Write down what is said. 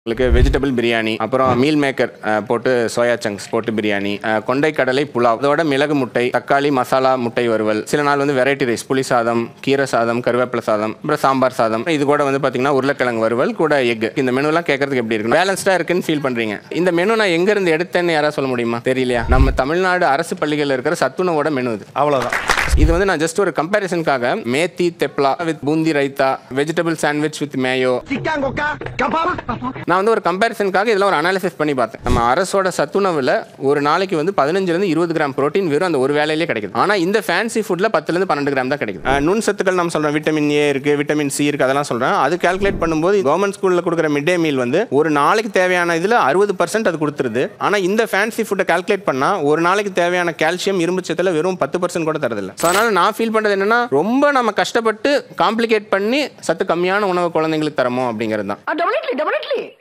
உங்களுக்கு வெஜிடபிள் பிரியாணி அப்புறம் meal maker போட்டு சோயா சங்க்ஸ் போட்டு பிரியாணி அஹ், கொண்டை கடலை புலாவ் அதோட மிளகு முட்டை தக்காளி மசாலா முட்டை வறுவல் சில நாள் வந்து வெரைட்டி ரைஸ் புளி சாதம் கீரை சாதம் கருவேப்பிலை சாதம் அப்புறம் சாம்பார் சாதம் இது கூட வந்து பார்த்தீங்கன்னா உருளைக்கிழங்கு வறுவல் கூட எக் இந்த மெனுலாம் கேட்கறதுக்கு எப்படி இருக்கு பேலன்ஸ்டாக இருக்குன்னு ஃபீல் பண்ணுறீங்க இந்த மெனு நான் எங்க இருந்து எடுத்தேன்னு யாராவது சொல்ல முடியுமா தெரியலையா நம்ம தமிழ்நாடு அரசு பள்ளிகளில் இருக்கிற சத்துணவோட மெனு இது அவ்வளவுதான் இது வந்து நான் ஜஸ்ட் ஒரு கம்பேரிசனுக்காக methi thepla with boondi raita vegetable sandwich with mayo நான் வந்து ஒரு கம்பேரிசனுக்காக இதெல்லாம் ஒரு அனாலிசிஸ் பண்ணி பார்த்தேன் நம்ம அரசோட சத்துணவில் ஒரு நாளைக்கு வந்து பதினஞ்சுலேருந்து இருபது கிராம் புரோட்டீன் வெறும் அந்த ஒரு வேலையிலே கிடைக்குது ஆனால் இந்த ஃபேன்சி ஃபுட்டில் பத்துலேருந்து பன்னெண்டு கிராம் தான் கிடைக்குது அஹ், நுண் சத்துக்கள் நம்ம சொல்கிறோம் விட்டமின் ஏ இருக்குது விட்டமின் சி இருக்குது அதெல்லாம் சொல்கிறேன் அது கால்குலேட் பண்ணும்போது கவர்மெண்ட் ஸ்கூலில் கொடுக்குற மிட் டே மீல் வந்து ஒரு நாளைக்கு தேவையான இதில் அறுபது பர்சன்ட் அது கொடுத்துருது ஆனால் இந்த ஃபேன்சி ஃபுட்டை கால்குலேட் பண்ணால் ஒரு நாளைக்கு தேவையான கால்சியம் இரும்பு சத்தில் வெறும் பத்து பர்சன்ட் கூட தரதில்லை ஸோ அதனால் நான் ஃபீல் பண்ணுறது என்னன்னா ரொம்ப நம்ம கஷ்டப்பட்டு காம்ப்ளிகேட் பண்ணி சத்து கம்மியான உணவு குழந்தைங்களுக்கு தரமோ அப்படிங்கிறது தான் டெபினெட்லி டெபினெட்லி